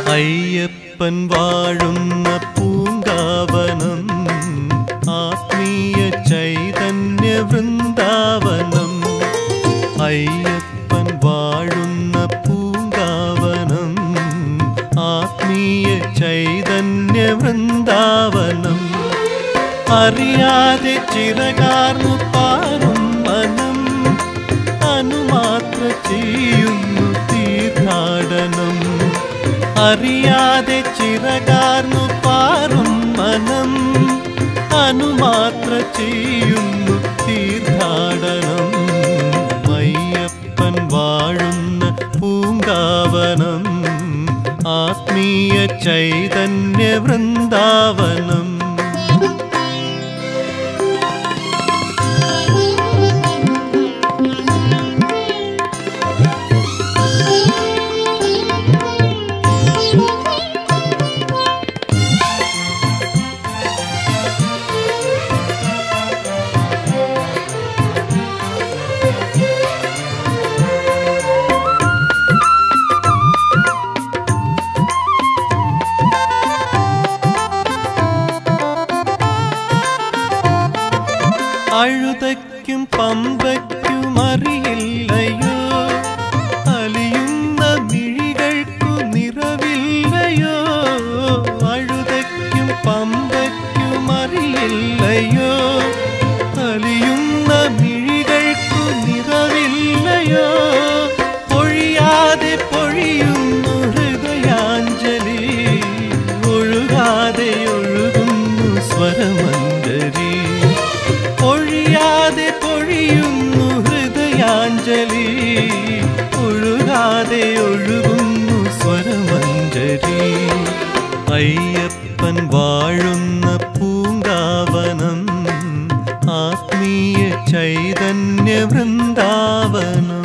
അയ്യപ്പൻ വാഴുന്ന പൂങ്കാവനം ആത്മീയ ചൈതന്യ വൃന്ദാവനം അയ്യപ്പൻ വാഴുന്ന പൂങ്കാവനം ആത്മീയ ചൈതന്യ വൃന്ദാവനം അറിയാതെ ചിറകാർന്നു പാറും മനം അനുമാത്ര ചെയ്യുന്നു തീർത്ഥാടനം അറിയാതെ ചിറകാർന്നു പാറും മനം അനുമാത്ര ചെയ്യുന്നു തീർത്ഥാടനം അയ്യപ്പൻ വാഴുന്ന പൂങ്കാവനം ആത്മീയ ചൈതന്യ വൃന്ദാവനം അഴുതയ്ക്കും പമ്പയ്ക്കും അറിയില്ലയോ അലിയുന്ന മിഴികൾക്കു നിറവില്ലയോ അഴുതയ്ക്കും പമ്പയ്ക്കും അറിയില്ലയോ അലിയുന്ന മിഴികൾക്കു നിറവില്ലയോ പൊഴിയാതെ പൊഴിയുന്നു ഹൃദയാഞ്ജലി ഒഴുകാതെ ഒഴുകുന്നു സ്വരമഞ്ജരി പൊഴിയാതെ പൊഴിയുന്നു ഹൃദയാഞ്ജലി ഒഴുകാതെ ഒഴുകുന്നു സ്വരമഞ്ജരി അയ്യപ്പൻ വാഴുന്ന പൂങ്കാവനം ആത്മീയ ചൈതന്യ വൃന്ദാവനം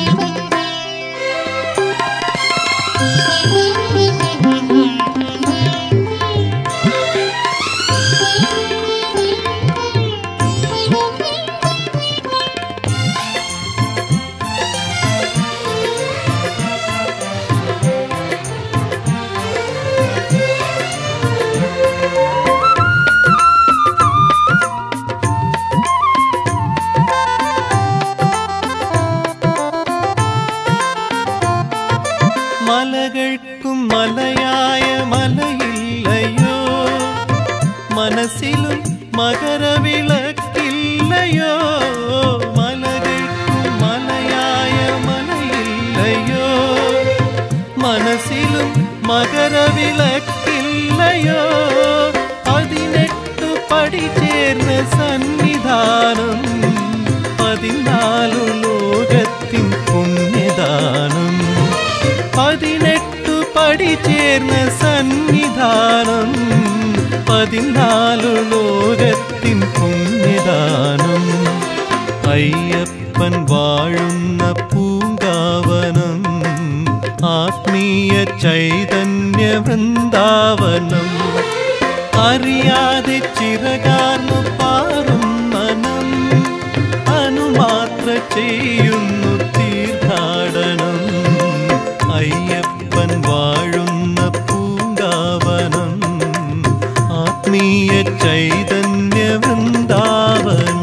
മലകൾക്കും മലയായ മലയില്ലയോ മനസ്സിലും മകരവിളക്കില്ലയോ മലകൾക്കും മലയായ മലയില്ലയോ മനസ്സിലും മകരവിളക്കില്ലയോ പതിനെട്ടു പടി ചേർന്ന സന്നിധാനം പതിനാലു ലോകത്തിൻ പുണ്യദാനം പതിനെട്ടു പടി ചേർന്ന സന്നിധാനം പതിനാലു ലോകത്തിൻ പുണ്യദാനം അയ്യപ്പൻ വാഴുന്ന പൂങ്കാവനം ആത്മീയ ചൈതന്യ വൃന്ദാവനം അറിയാതെ ചിറകാർന്നു പാറും മനം അനുമാത്ര ചെയ്യുന്നു തീർത്ഥാടനം അയ്യപ്പൻ വാഴുന്ന പൂങ്കാവനം ആത്മീയ ചൈതന്യ വൃന്ദാവനം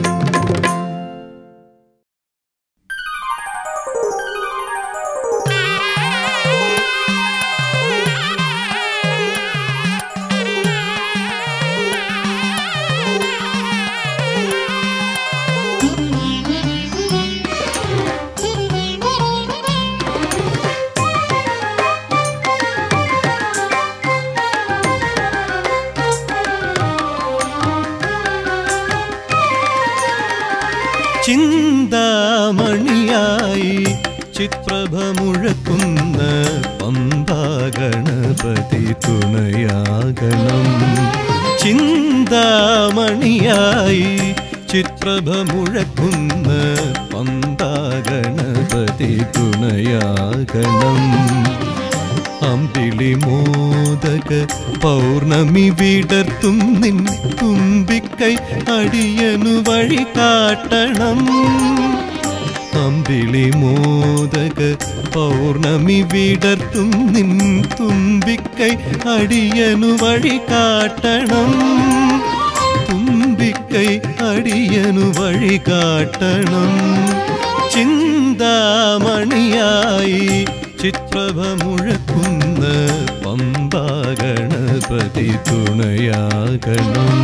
ചിന്താമണിയായി ചിത്രഭ മുഴക്കുന്ന പമ്പാഗണപതി തുണയാകണം ചിന്താമണിയായി ചിത്രഭ മുഴക്കുന്ന പന്താഗണപതി തുണയാകണം അമ്പിളി മോദക പൗർണമി വിടർത്തും നിൻ തുമ്പിക്കൈ അടിയനു വഴി കാട്ടണം അമ്പിളി മോദക പൗർണമി വിടർത്തും നിൻ തുമ്പിക്കൈ അടിയനു വഴി കാട്ടണം തുമ്പിക്കൈ അടിയനു വഴി കാട്ടണം ചിന്താമണിയായി ചിത്രഭ മുഴക്കുന്ന പമ്പാഗണപതി തുണയാകണം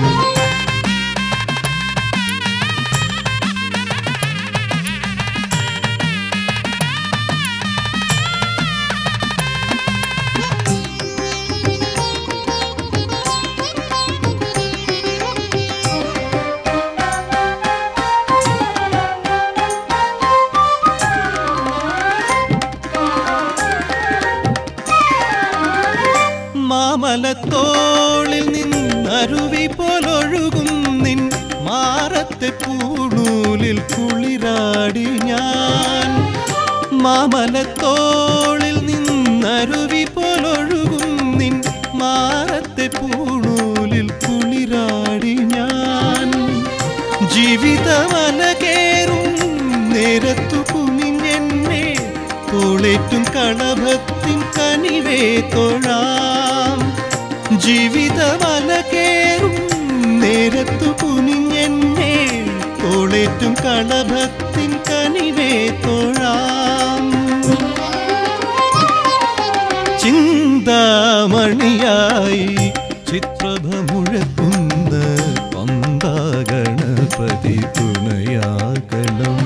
മാമലത്തോളിൽ നിന്നരുവി പോലൊഴുകും നിൻ മാറത്തെ പൂണൂലിൽ കുളിരാടി ഞാൻ മാമലത്തോളിൽ നിന്നരുവി പോലൊഴുകും നിൻ മാറത്തെ പൂണൂലിൽ കുളിരാടി ഞാൻ ജീവിതമല കേറും നേരത്തു കുനിഞ്ഞെന്നെ തോളേറ്റും കളഭത്തിൻ കനിവേ തൊഴാം ജീവിതമല കേറും നേരത്തു കുനിഞ്ഞെന്നെ തോളേറ്റും കളഭത്തിൻ കനിവേ തൊഴാം ചിന്താമണിയായി ചിത്രഭമുഴക്കുന്ന പന്താഗണപതി തുണയാകണം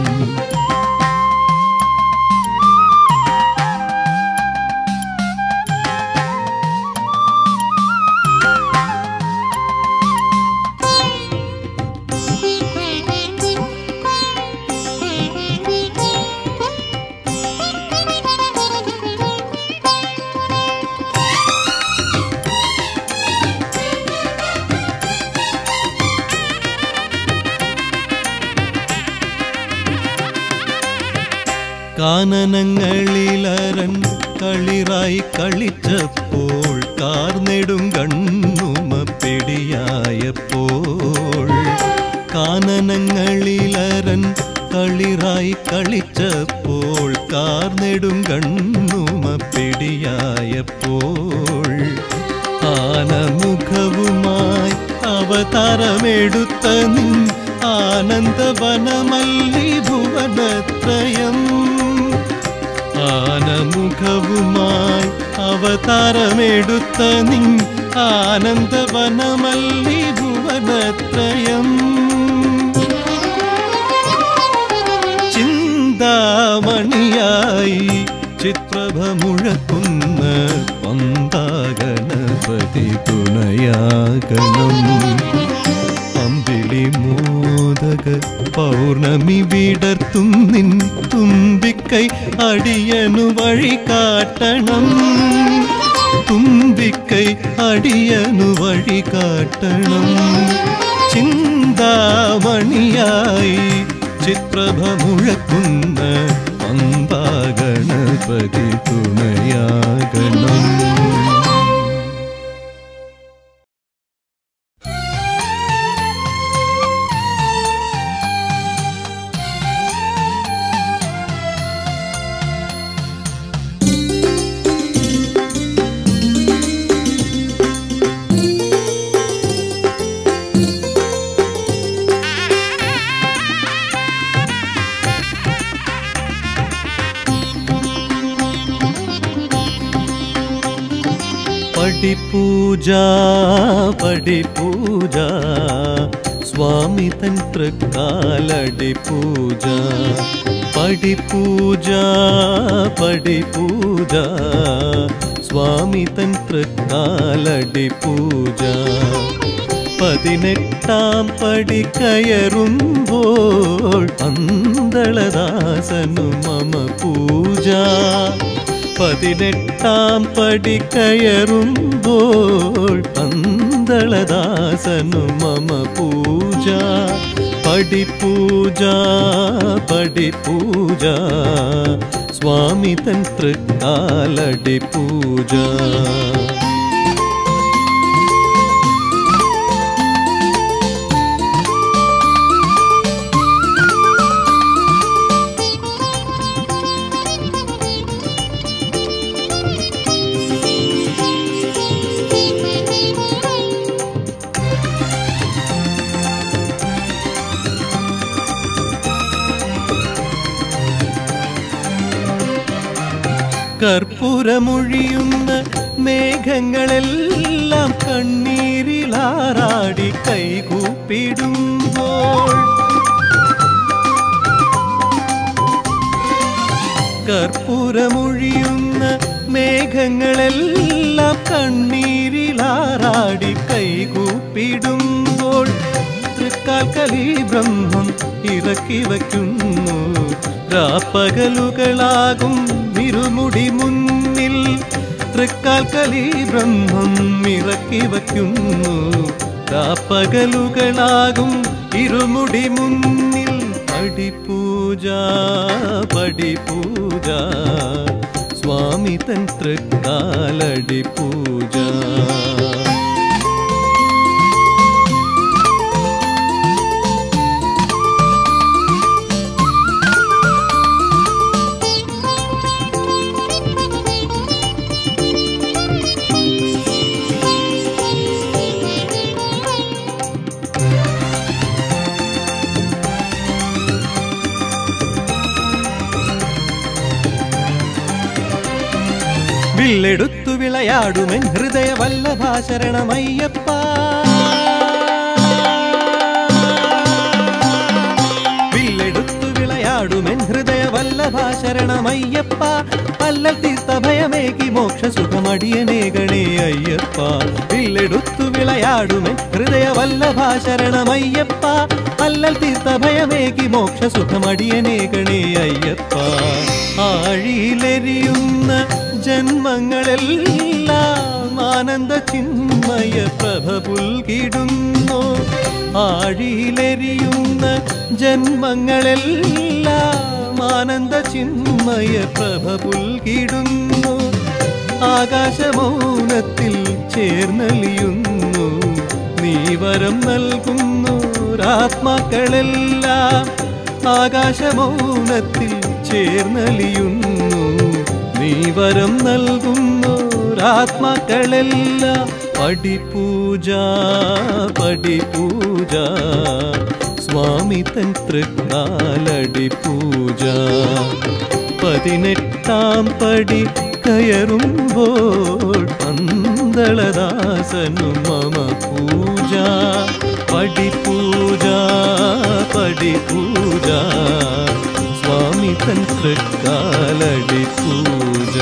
കാനനങ്ങളിലരൻ കളിറായി കളിച്ചപ്പോൾ കാർനെടും കണ്ണുമ പിടിയായപ്പോൾ കാനനങ്ങളിലരൻ കളിറായി കളിച്ചപ്പോൾ കാർനെടും കണ്ണുമ പിടിയായപ്പോൾ ആനമുഖവുമായി അവതാരമെടുത്ത നിൻ ആനന്ദവനമല്ലി ഭുവനത്രയം ആനമുഖവുമായി അവതാരമെടുത്ത നിൻ ആനന്ദവനമല്ലി ഭുവനത്രയം ചിന്താമണിയായി ചിത്രഭമുഴക്കുന്ന പന്താഗണപതി തുണയാകണം അമ്പിളി മോദക പൗർണമി വിടർത്തും നിൻ തുമ്പിക്കൈ അടിയനു വഴി കാട്ടണം തുമ്പിക്കൈ അടിയനു വഴി കാട്ടണം ചിന്താമണിയായി ചിത്രഭമുഴക്കുന്ന പമ്പാഗണപതി തുണയാകണം പടിപൂജ പടിപൂജ സ്വാമി തൻ തൃക്കാലടി പൂജ പടിപൂജ പടിപൂജ സ്വാമി തൻ തൃക്കാലടി പൂജ പതിനെട്ടാം പടി കയറുമ്പോൾ പന്തളദാസനു മമ പൂജ പതിനെട്ടാം പടി കയറുമ്പോൾ പന്തളദാസനു മമ പൂജ പടിപൂജ പടിപൂജ സ്വാമി തൻ തൃക്കാലടി പൂജ കർപ്പൂരമൊഴിയുന്ന മേഘങ്ങളെല്ലാം കണ്ണീരിലാറാടി കൈകൂപ്പിടുമ്പോൾ കർപ്പൂരമൊഴിയുന്ന മേഘങ്ങളെല്ലാം കണ്ണീരിലാറാടി കൈകൂപ്പിടുമ്പോൾ തൃക്കാൽക്കലി ബ്രഹ്മം ഇറക്കി വയ്ക്കുന്നു രാപ്പകലുകളാകും ഇരുമുടി മുന്നിൽ തൃക്കാൽക്കലി ബ്രഹ്മം ഇറക്കി വയ്ക്കുന്നു രാപ്പകലുകളാകും ഇരുമുടി മുന്നിൽ പടിപൂജ പടിപൂജ സ്വാമി തൻ തൃക്കാലടി പൂജ വില്ലെടുത്തു വിളയാടുമെൻ ഹൃദയ വല്ലഭാശരണമയ്യപ്പ വില്ലെടുത്തു വിളയാടുമെൻ ഹൃദയ വല്ലഭാശരണമയ്യപ്പ അല്ലൽ തീർത്ത ഭയമേകി മോക്ഷ സുഖമടിയനേകണേ അയ്യപ്പ വില്ലെടുത്തു വിളയാടുമെൻ ഹൃദയ വല്ലഭാശരണമയ്യപ്പ അല്ലൽ തീർത്ത ഭയമേകി മോക്ഷ സുഖമടിയനേകണേ അയ്യപ്പ ആഴിയിലെരിയുന്ന ജന്മങ്ങളെല്ലാം ആനന്ദ ചിന്മയ പ്രഭ പുൽകിടുന്നു ആഴിയിലെരിയുന്ന ജന്മങ്ങളെല്ലാം ആനന്ദ ചിന്മയ പ്രഭ പുൽകിടുന്നു ആകാശമൗനത്തിൽ ചേർന്നലിയുന്നു നീ വരം നൽകുന്നു ആത്മാക്കളെല്ലാം ആകാശമൗനത്തിൽ ചേർന്നലിയുന്നു നീ വരം നൽകുന്നു ആത്മാക്കളെല്ലാം പടിപൂജ പടിപൂജ സ്വാമി തൻ തൃക്കാലടി പൂജ പതിനെട്ടാം പടി കയറുമ്പോൾ പന്തളദാസനു മമ പൂജ പടിപൂജ പടിപൂജ സ്വാമി തൻ തൃക്കാലടി പൂജ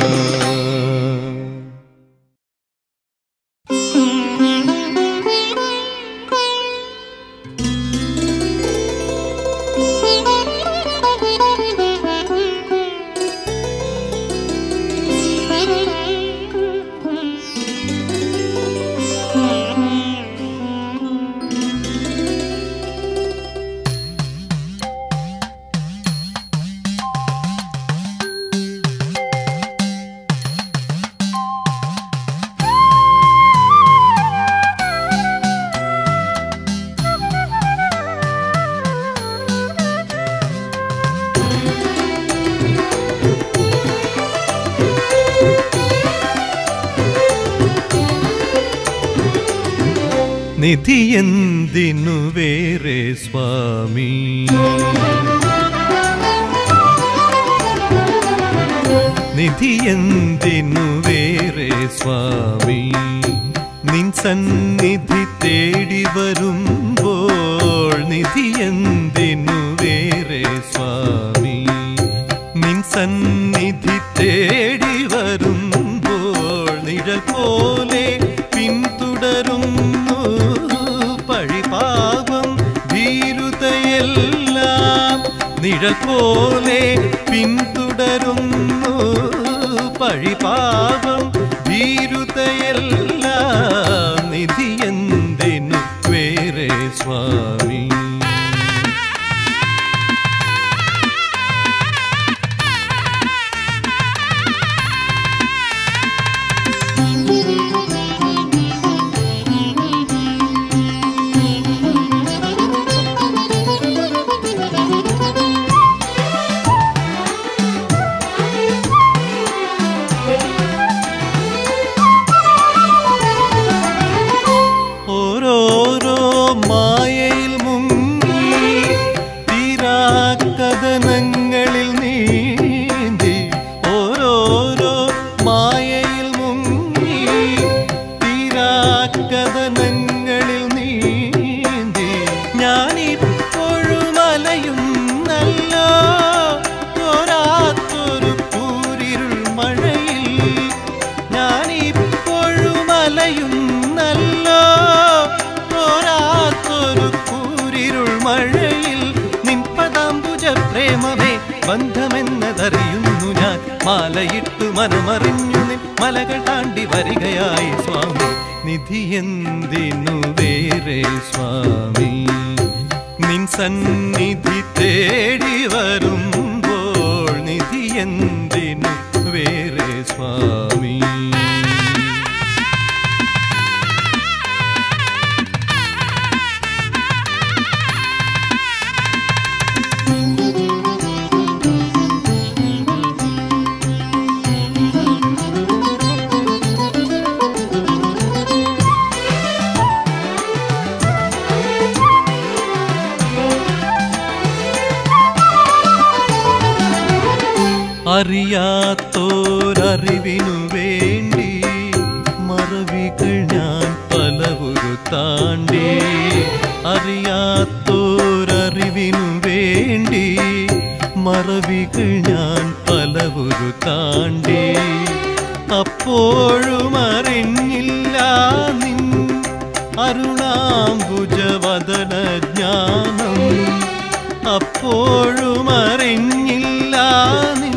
നിധിയെന്തിനു വേറെ സ്വാമി നിധിയെന്തിനു വേറെ സ്വാമി നിൻ സന്നിധി തേടി വരുമ്പോൾ നിധിയെന്തിനു വേറെ സ്വാമി നിൻ സന്നിധി തേടി വരുമ്പോൾ നിഴൽ പോലെ പിന്തുടരുന്നു പഴിപാപം ഭീരുതയെല്ലാം നിഴൽ പോലെ പിന്തുടരുന്നു പഴിപാപം ഭീരുതയെല്ലാം നിധിയെന്തിനു വേറെ സ്വാമി ഓരോരോ മായയിൽ മാലയിട്ടു മനമറിഞ്ഞു നിൻ മലകൾ താണ്ടി വരികയായി സ്വാമി നിധി എന്തിനു വേറെ സ്വാമി നിൻ സന്നിധി തേടി വരുമ്പോൾ നിധി എന്തിനു വേറെ സ്വാമി അറിയാത്തോരറിവിനു വേണ്ടി മറവികൾ ഞാൻ പലവുരു താണ്ടി അറിയാത്തോരറിവിനു വേണ്ടി മറവികൾ ഞാൻ പലവുരു താണ്ടി അപ്പോഴും അറിഞ്ഞില്ല നിൻ അരുണാംബുജവദന ജ്ഞാനം അപ്പോഴും അറിഞ്ഞില്ല നിൻ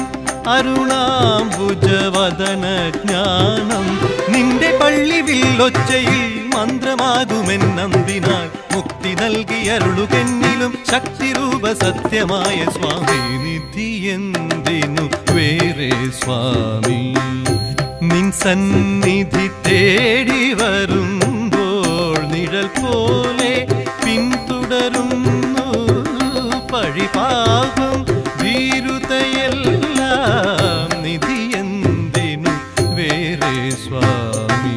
അരുണാംബുജവദന ജ്ഞാനം നിന്റെ പള്ളി വില്ലൊച്ചയിൽ മന്ത്രമാകുമെന്നതിനാൽ മുക്തി നൽകിയരുളുകെന്നിലും ശക്തിരൂപ സത്യമായ സ്വാമി നിധി എന്തിനു വേറെ സ്വാമി നിൻ സന്നിധി തേടി വരുമ്പോൾ നിഴൽ പോലെ പിന്തുടരുന്നു പഴിപാപം ഭീരുതയെല്ലാം നിധി എന്തിനു വേറെ സ്വാമി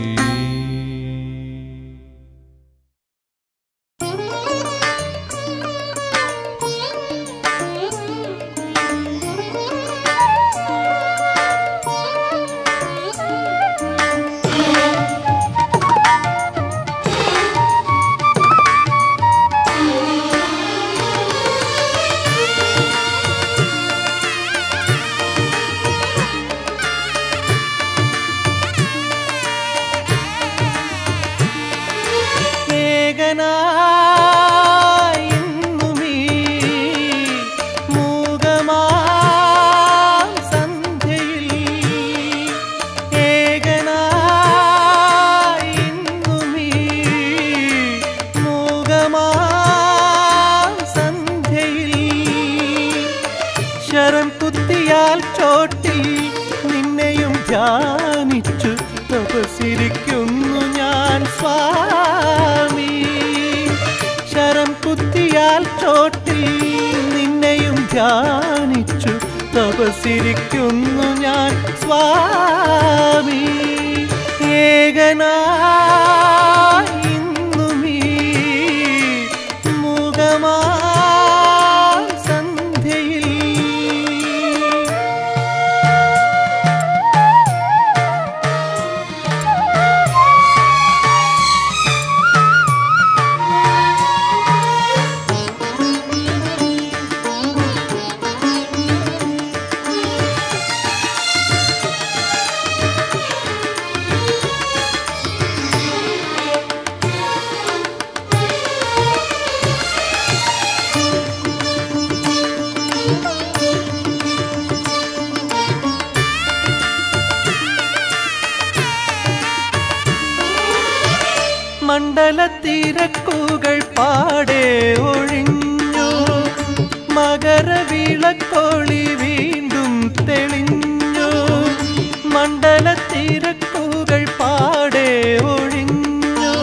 ഏകനായിന്നുമീ മൂകമാം സന്ധ്യയിൽ ഏകനായിന്നുമീ മൂകമാം സന്ധ്യയിൽ ശരം കുത്തിയാൽ ചോട്ടിൽ നിന്നെയും ധ്യാനിച്ചു തപസിരിക്കുന്നു ഞാൻ സ്വാമി ശരം കുത്തിയാൽ ചോട്ടിൽ നിന്നെയും ധ്യാനിച്ചു തപസിരിക്കുന്നു ഞാൻ സ്വാമി ഏകനായിന്നുമീ മുഖമാ സന്ധ്യയിൽ മണ്ഡലത്തിരക്കുകൾ പാടെ ഒഴിഞ്ഞു മകരവിളക്കോളി വീണ്ടും തെളിഞ്ഞു മണ്ഡലത്തിരക്കുകൾ പാടെ ഒഴിഞ്ഞു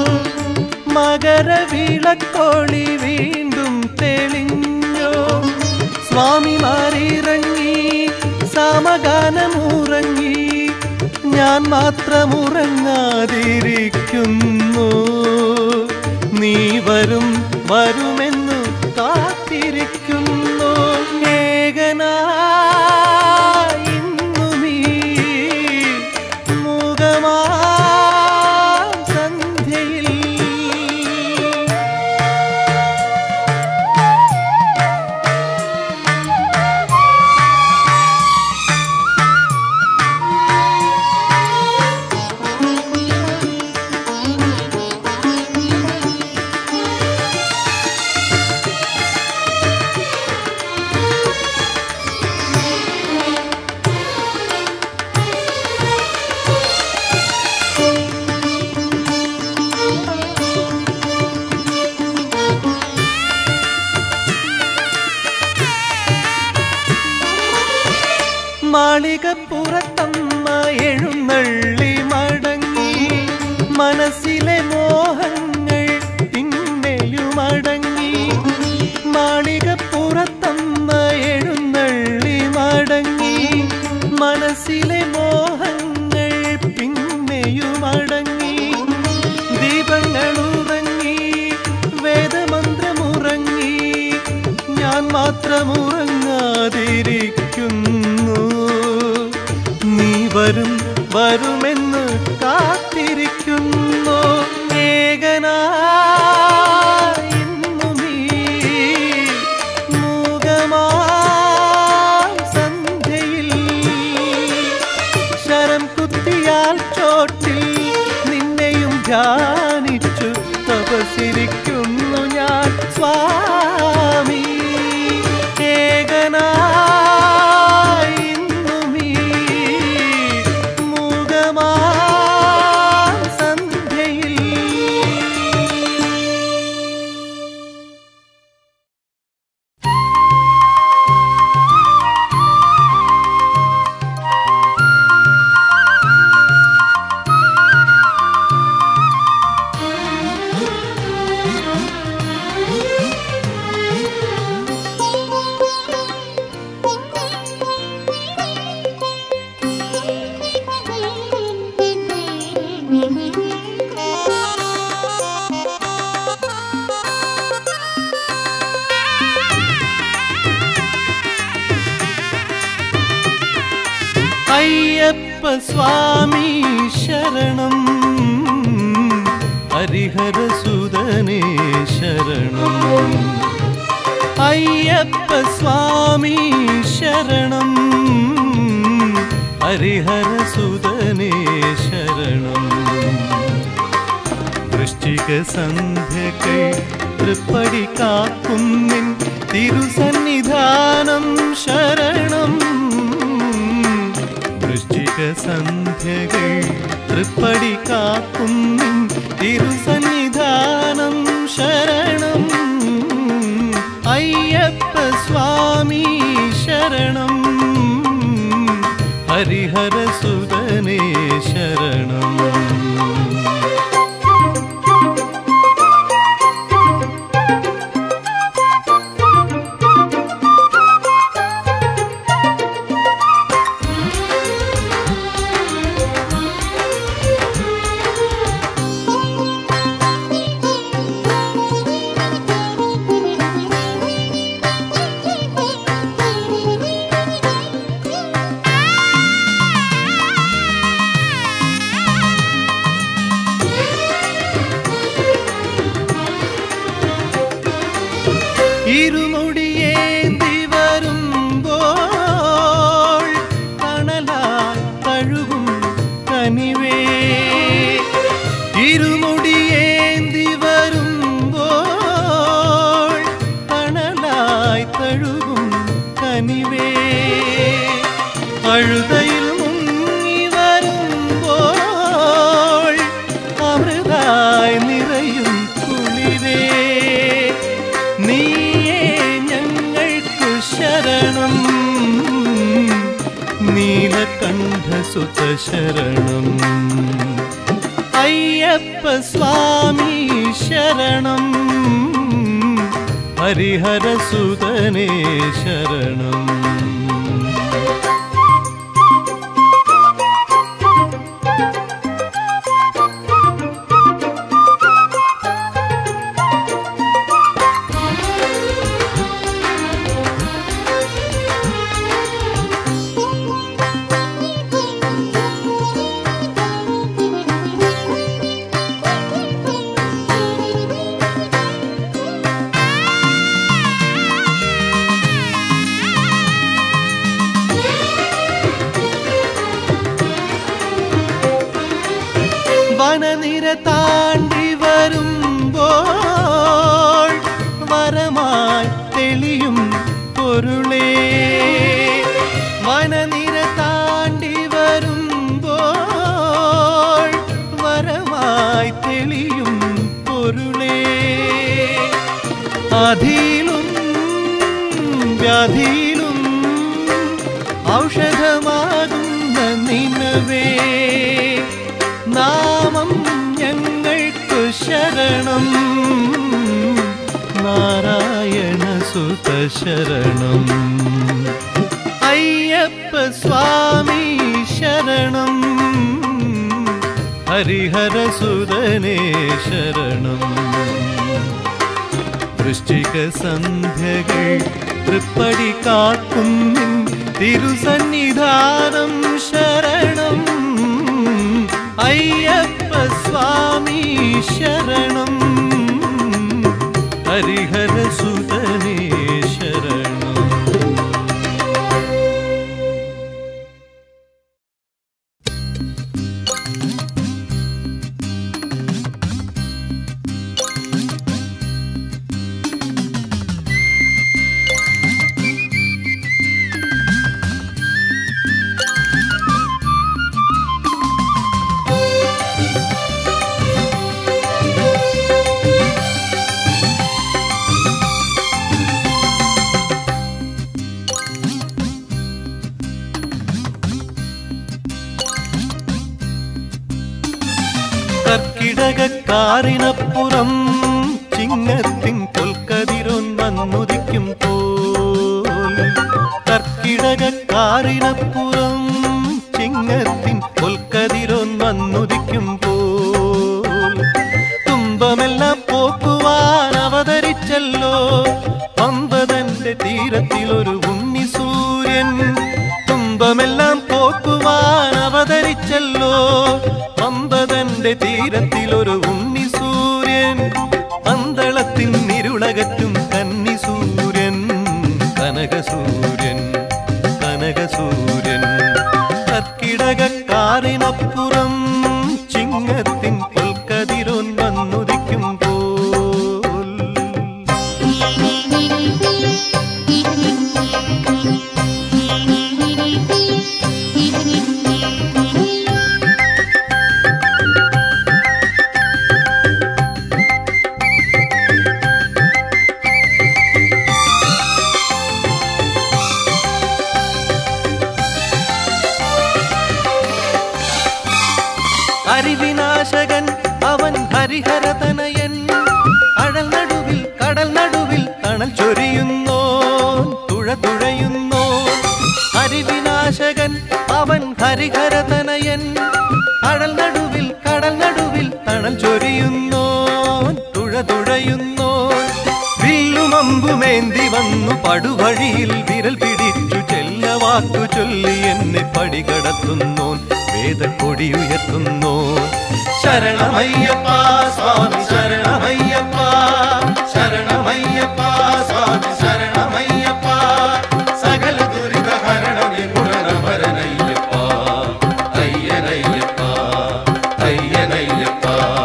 മകരവിളക്കോളി വീണ്ടും തെളിഞ്ഞു സ്വാമിമാരിറങ്ങി സമഗാനമുറങ്ങി ഞാൻ മാത്രമുറങ്ങാതിരിക്കുന്നു നീ വരും വരുമെന്നു കാത്തിരിക്കുന്നു ഏകനായിന്നുമീ മുഖമാ സന്ധ്യയിൽ വരുമെന്ന് കാത്തിരിക്കുന്നു ഏകനായി ഇന്നും ഈ മൂകമാം സന്ധ്യയിൽ ശരം കുത്തിയാൽ ചോട്ടിൽ നിന്നെയും ധ്യാനിച്ചു തപസിരിക്കുന്നു ഞാൻ സ്വാമി ഏകനായി ഇന്നും ഈ മൂകമാം സന്ധ്യയിൽ അയ്യപ്പ സ്വാമി ശരണം ഹരിഹരസുതനേ ശരണം അയ്യപ്പ സ്വാമി ശരണം ഹരിഹരസുതനേ ശരണം വൃശ്ചിക സന്ധ്യകൾ തൃപ്പടി കാക്കുന്നിൻ തിരുസന്നിധാനം ശരണം വൃശ്ചിക സന്ധ്യകൾ തൃപ്പടി കാക്കുന്നിൻ തിരുസന്നിധാനം ശരണം അയ്യപ്പ സ്വാമി ശരണം ഹരിഹരസുതനേ ശരണം ഇരുമുടിയേന്തി വരുമ്പോൾ തണലായി തഴുകും കനിവേ ഇരുമുടിയേന്തി വരുമ്പോൾ തണലായി തഴുകും കനിവേ അഴുതയിൽ മുങ്ങി വരുമ്പോൾ അമൃതായി നിറയും കുളിരേ നീയേ ഞങ്ങൾക്കു ശരണം നീലകണ്ഠസുത ശരണം അയ്യപ്പ സ്വാമി ശരണം ഹരിഹരസുതനേ ശരണം വനനിര താണ്ടി വരുമ്പോൾ വരമായി തെളിയും പൊരുളേ വനനിര താണ്ടി വരുമ്പോൾ വരമായി തെളിയും പൊരുളേ ആധിയിലും വ്യാധിയിലും ഔഷധമാകുന്ന നിലവേ നാമം ഞങ്ങൾക്കു ശരണം നാരായണ സുത ശരണം അയ്യപ്പ സ്വാമി ശരണം ഹരിഹരസുതനേ ശരണം വൃശ്ചിക സന്ധ്യകൾ തൃപ്പടി കാക്കും നിൻ തിരുസന്നിധാനം ശരണം അയ്യപ്പ സ്വാമി ശരണം ഹരിഹര സുതനേ ശരണം കർക്കിടകക്കാറിനപ്പുറം ചിങ്ങത്തിൻ കൊൽക്കതിരൊൻ വന്നുദിക്കും പോൽ കർക്കിടകക്കാറിനപ്പുറം ചിങ്ങത്തിൻ കൊൽക്കതിരൊൻ വന്നുദിക്കും പോൽ തുമ്പമെല്ലാം പോക്കുവാൻ അവതരിച്ചല്ലോ പമ്പതന്റെ തീരത്തിലൊരു ഉണ്ണി സൂര്യൻ തുമ്പമെല്ലാം പോക്കുവാൻ അവതരിച്ചല്ലോ പമ്പതന്റെ തീരത്തിലൊരു ഉണ്ണി സൂര്യൻ പന്തളത്തിൻ ഇരുളകറ്റും കന്നി സൂര്യൻ കനകസൂര്യൻ കനകസൂര്യൻ കർക്കിടകക്കാറിനപ്പുറം ചിങ്ങത്തിൻ കൊൽക്കതിരോൻ വന്നുദിക്കും പോൽ അറിവിനാശകൻ അവൻ ഹരിഹരതനയൻ അഴൽ നടുവിൽ കടൽ നടുവിൽ തണൽ ചൊരിയുന്നോ തുഴ തുഴയുന്നോ അറിവിനാശകൻ അവൻ ഹരിഹരതനയൻ അഴൽ നടുവിൽ കടൽ നടുവിൽ തണൽ ചൊരിയുന്നോ തുഴ തുഴയുന്നോ വില്ലുമമ്പുമേന്തി വന്നു പടുവഴിയിൽ വിരൽ പിടിച്ചു ചെല്ലവാക്കു ചൊല്ലി എന്നെ പടികടത്തുന്നോൻ വേദക്കൊടി ഉയർത്തുന്നോ ശരണമയ്യപ്പ സ്വാമി ശരണമയ്യപ്പ ശരണമയ്യപ്പ സ്വാമി ശരണമയ്യപ്പ സകല ദുരിത ഹരണമേ ഗുണനഭരനയ്യപ്പ അയ്യനയ്യപ്പ അയ്യനയ്യപ്പ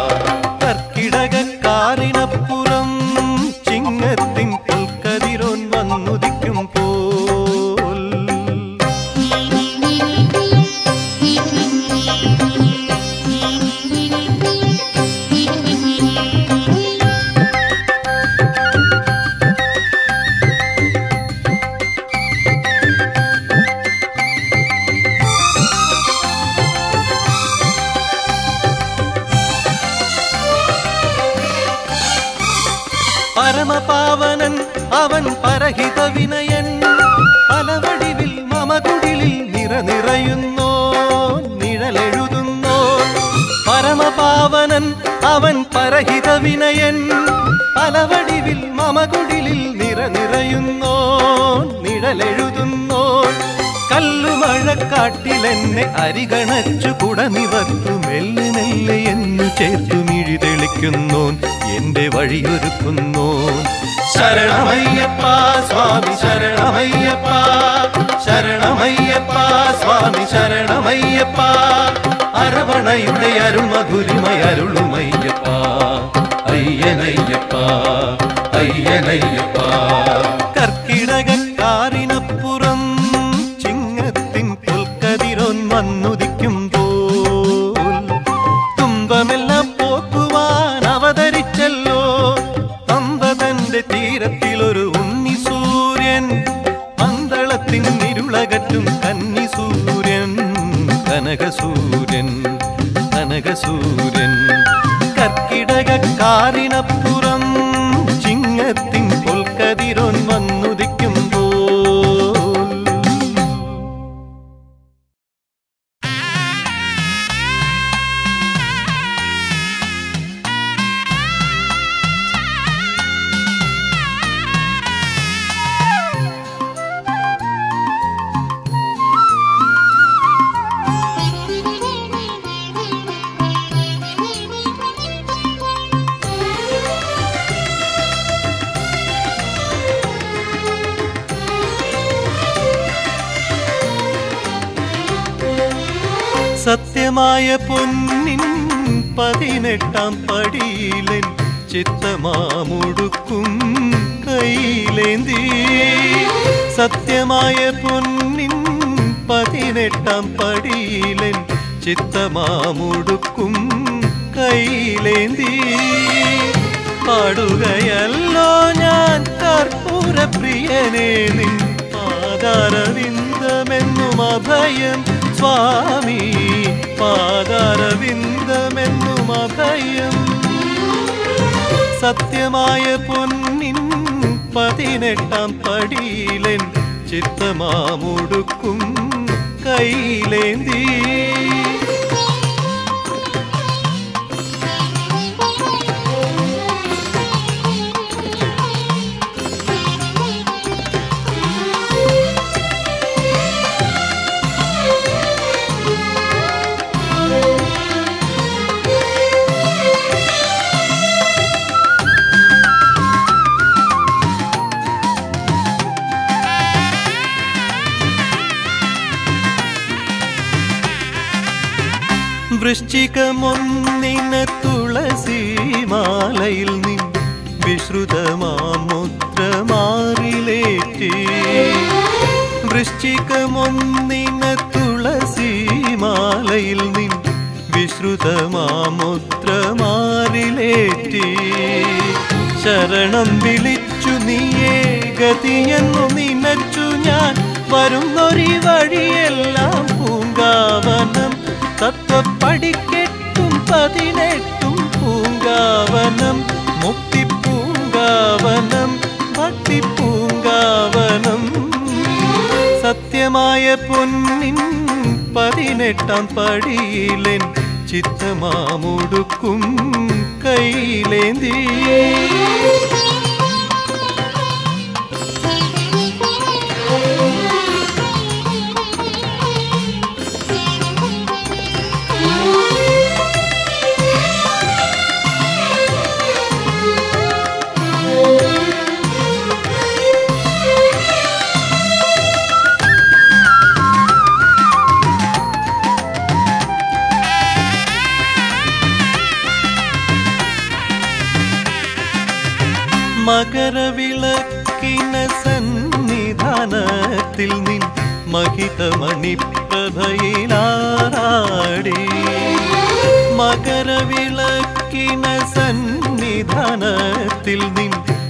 കർക്കിടകക്കാറിനപ്പുറം ചിങ്ങത്തിൻ പുൽക്കതിരോൻ വന്നുദിക്കും പോൽ പരമപാവനൻ അവൻ പരഹിത വിനയൻ പലവടിവിൽ മമകുടിലിൽ നിറ നിറയുന്നോ നിഴലെഴുതുന്നോ പരമപാവനൻ അവൻ പരഹിത വിനയൻ പലവടിവിൽ മമകുടിലിൽ നിറ നിറയുന്നോ നിഴലെഴുതുന്നോ കല്ലുമഴക്കാട്ടിലെന്നെ അരികണച്ചു കുട നിവർത്തു മെല്ലെ മെല്ലെ എന്നു ചേർത്തു മിഴി തെളിക്കുന്നോൻ എന്റെ വഴിയൊരുക്കുന്നോൻ ശരണമയ്യപ്പ സ്വാമി ശരണമയ്യപ്പ ശരണമയ്യപ്പ സ്വാമി ശരണമയ്യപ്പ അരവണയുടെ അരുമധുരിമയരുളുമയ്യപ്പ അയ്യനയ്യപ്പ അയ്യനയ്യപ്പ കർക്കിടകക്കാറിനപ്പുറം ചിങ്ങത്തിൻ പുൽക്കതിരോൻ വന്നുദിക്കും പോൽ തുമ്പമെല്ലാം പോക്കുവാൻ അവതരിച്ചല്ലോ പമ്പതന്റെ തീരത്തിലൊരു ഉണ്ണി സൂര്യൻ പന്തളത്തിൻ ഇരുളകറ്റും കന്നി സൂര്യൻ കനകസൂര്യൻ കനകസൂര്യൻ കർക്കിടകക്കാറിനപ്പുറം ചിങ്ങത്തിൻ പൊൽക്കതിരോൻ വന്നുദിക്കും പോൽ Thank you. സത്യമായ പൊന്നിൻ പതിനെട്ടാം പടിയിലൻ ചിത്തമാമുടുക്കും കയ്യിലേന്തി സത്യമായ പൊന്നിൻ പതിനെട്ടാം പടിയിലൻ ചിത്തമാമുടുക്കും കയ്യിലേന്തി പാടുകയല്ലോ ഞാൻ കർപ്പൂര പ്രിയനെ നിൻ പാതാരവിന്ദമെന്നും അഭയം സ്വാമി പാതാരവിന്ദമെന്നും അഭയം സത്യമായ പൊന്നിൻ പതിനെട്ടാം പടിയിലൻ ചിത്തമാമുടുക്കും കയ്യിലേന്തി വൃശ്ചികമൊന്നിന തുളസി മാലയിൽ നിൻ വിശ്രുതമാമുദ്ര മാറിലേറ്റി വൃശ്ചികമൊന്നിന തുളസി മാലയിൽ നിൻ വിശ്രുതമാമുദ്ര മാറിലേറ്റി ശരണം വിളിച്ചു നീയേ ഗതിയെന്നു നിനച്ചു ഞാൻ വരുന്നൊരി വഴിയെല്ലാം പൂങ്കാവനം തത്വപ്പടിക്കെട്ടും പതിനെട്ടും പൂങ്കാവനം മുക്തി പൂങ്കാവനം ഭക്തി പൂങ്കാവനം സത്യമായ പൊന്നിൻ പതിനെട്ടാം പടിയിലൻ ചിത്തമാമുടുക്കും കയ്യിലേന്തി മകരവിളക്കിന സന്നിധാനത്തിൽ നിൻ മഹിതമണിപ്രഭയിലാറാടി മകരവിളക്കിന സന്നിധാനത്തിൽ നിൻ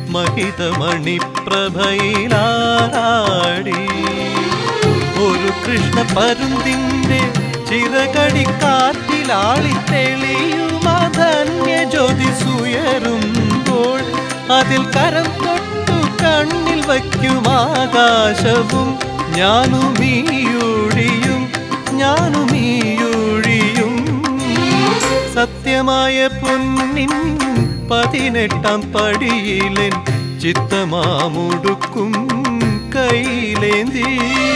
മഹിതമണിപ്രഭയിലാറാടി ഒരു കൃഷ്ണ പരുന്തിന്റെ ചിറകടി കാറ്റിലാളി തെളിയുമധന്യ ജ്യോതിസുയരുമ്പോൾ അതിൽ കരം തൊട്ടു കണ്ണിൽ വയ്ക്കും ആകാശവും ഞാനുമീയൊഴിയും ഞാനുമീയൊഴിയും സത്യമായ പൊന്നിൻ പതിനെട്ടാം പടിയിലൻ ചിത്തമാമുടുക്കും കയ്യിലേന്തി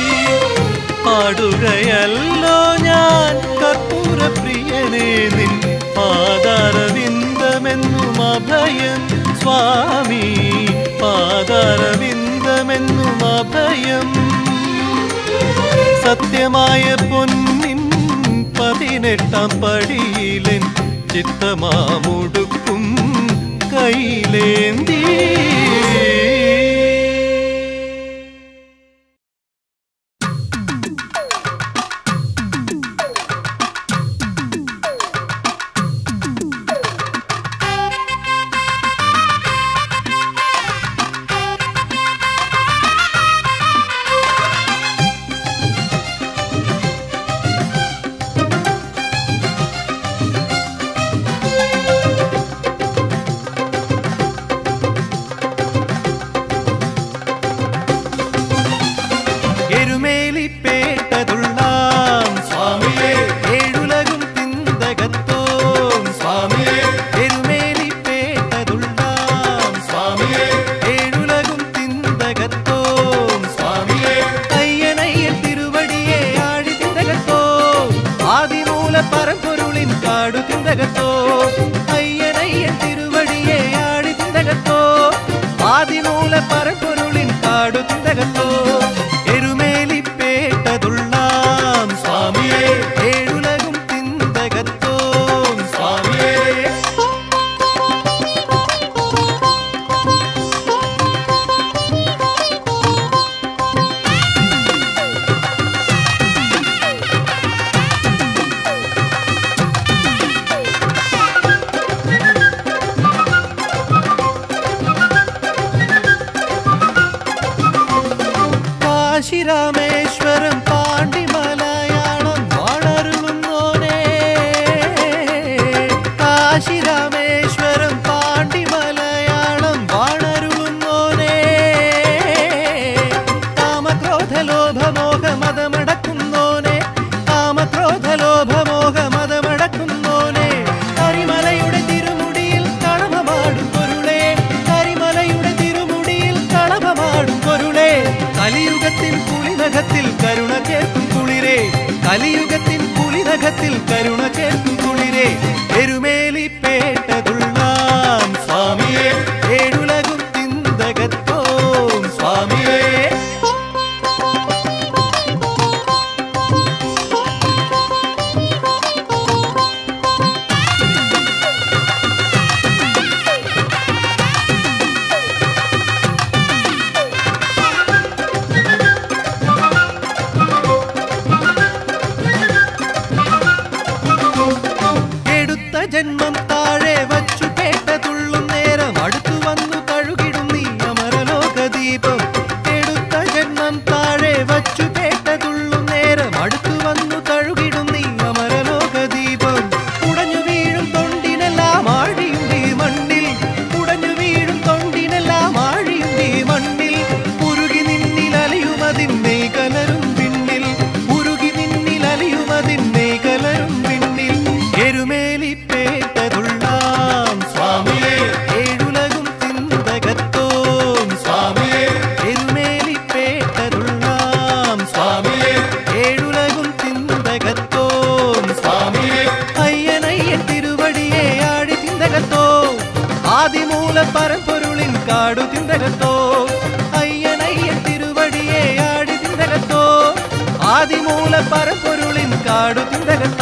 പാടുകയല്ലോ ഞാൻ കർപ്പൂര പ്രിയനെ നിൻ പാതാരവിന്ദമെന്നും അഭയം സ്വാമി പാതാരവിന്ദമെന്നും അഭയം സത്യമായ പൊന്നിൻ പതിനെട്ടാം പടിയിലൻ ചിത്തമാമുടുക്കും കയ്യിലേന്തി എരുമേലിപ്പേട്ടതുള്ളാം സ്വാമിയെ ഏഴുലകും തിന്തകത്തോം സ്വാമിയെ എരുമേലിപ്പേട്ടതുള്ളാം സ്വാമിയെ ഏഴുലകും തിന്തകത്തോം സ്വാമിയെ അയ്യനയ്യൻ തിരുവടിയെ ആഴി തിന്തകത്തോ ആദിമൂല പരമ്പൊരുളിൻ കാടു തിന്തകത്തോ അയ്യനയ്യൻ തിരുവടിയെ ആഴി തിന്തകത്തോ ആദിമൂല പരമ്പൊരുളിൻ കാടു തിന്തകത്തോ എരുമേലിപ്പേട്ടതുള്ളാം സ്വാമിയെ ഏഴുലകും കലിയുഗത്തിൻ പുലിനഖത്തിൽ കരുണ ചേർക്കും കുളിരെ എരുമേലി പേട്ടതുള്ളാം സ്വാമിയെ ഏഴുലകും തിന്തകത്തോം സ്വാമിയേ എടുത്ത ജന്മം താഴെ വച്ചു കേട്ടതുള്ളും നേരം അടുത്തു വന്നു തഴുകിടും നീ അമരലോക ദീപം എടുത്ത ജന്മം താഴെ വച്ചു കേട്ടതുള്ളും നേരം അടുത്തു വന്നു തഴുകിടും നീ അമരലോക ദീപം ഉടഞ്ഞു വീഴും തൊണ്ടിനെല്ലാം ആഴിയും ഈ മണ്ണിൽ ഉടഞ്ഞു വീഴും തൊണ്ടിനെല്ലാം ആഴിയും ഈ മണ്ണിൽ ഉരുകി നിന്നിൽ അലയുമതിന്റെ കലരും പിന്നിൽ ഉരുകി നിന്നിൽ അലയുമതിന്റെ കലരും പിന്നിൽ എരുമേലി പേട്ടതുള്ളാം സ്വാമിയെ ഏഴുലകും തിന്തകത്തോം സ്വാമിയെ എരുമേലി പേട്ടതുള്ളാം സ്വാമിയെ ഏഴുലകും തിന്തകത്തോം സ്വാമിയെ അയ്യനയ്യൻ തിരുവടിയെ ആടി തിന്തകത്തോ ആദിമൂല പരമ്പൊരുളിൻ കാടു തിന്തകത്തോ അയ്യനയ്യൻ തിരുവടിയെ ആടി തിന്തകത്തോ ആദിമൂല പരമ്പൊരുളിൻ കാടു തിന്തകത്തോ